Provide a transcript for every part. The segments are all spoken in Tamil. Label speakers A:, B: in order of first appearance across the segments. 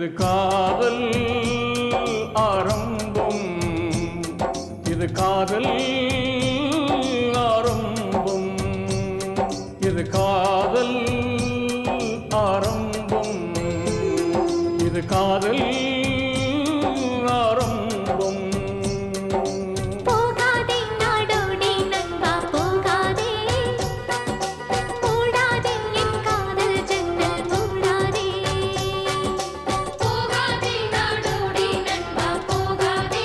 A: இது காதல் ஆரம்பம் இது காதல் ஆரம்பம் இது காதல் ஆரம்பம் இது காதல் ஆரம்பம்
B: போகாதே நாடோடி நண்பா போகாதே மூடாதே என் காதல் ஜன்னல் மூடாதே போகாதே நாடோடி நண்பா போகாதே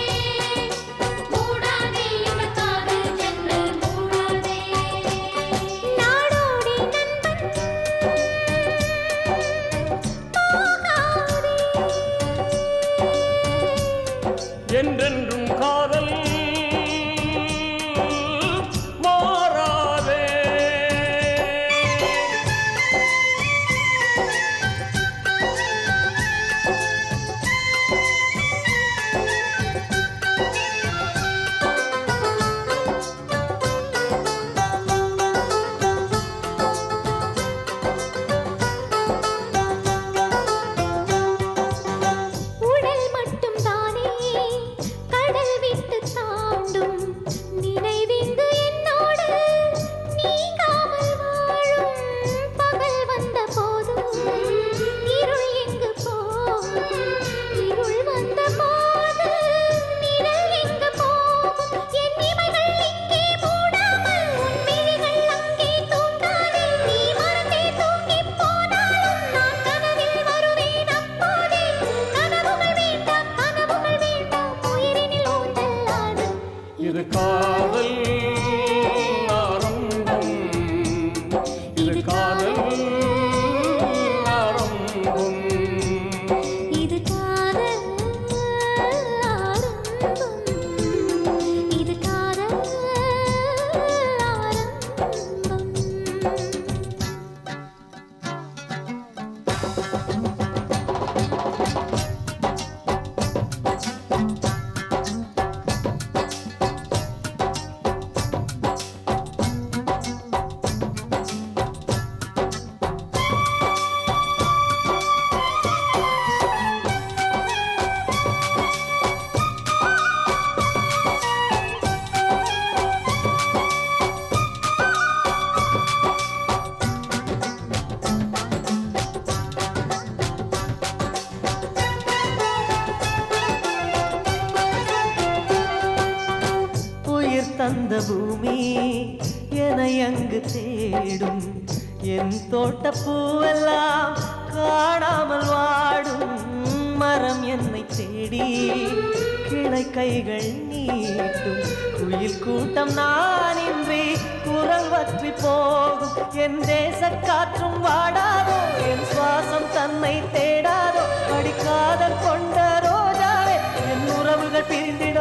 B: மூடாதே என் காதல் ஜன்னல் மூடாதே நாடோடி நண்பன் போகாதே
A: என்றென்றும் காதல் மாறாதே
B: உடல் மட்டும் தானே கடல் விட்டு தாண்டும் நினைவிங்கு என்னோடு நீங்காமல் வாழும் பகல் வந்த போதும் இருள் எங்கு போகும் இருள் வந்த போது நிழல் எங்கு போகும் என் இமைகள் இங்கே மூடாமல் உன் விழிகள் அங்கே தூங்காதே நீ மறந்தே தூங்கிப் போனாலும் நான் கனவில் வருவேன் அப்போதே கனவுகள் வேண்டாம் கனவுகள் வேண்டாம் உயிரினில் ஊஞ்சலாடு
A: இது காதல் ஆரம்பம் இது காதல் ஆரம்பம்
B: இது காதல் ஆரம்பம் இது காதல் ஆரம்பம்
C: உயிர் தந்த பூமி என அங்கு தேடும் என் தோட்ட பூவெல்லாம் காணாமல் வாடும் மரம் என்னை தேடி கிளை கைகள் நீட்டும் குயில் கூட்டம் நான் இன்றி குரல் வற்றி போகும் என் தேச காற்றும் வாடாதோ என் சுவாசம் தன்னை தேடாதோ அடிக்காதல் கொண்ட ரோஜாவே என் உறவுகள் பிரிந்திட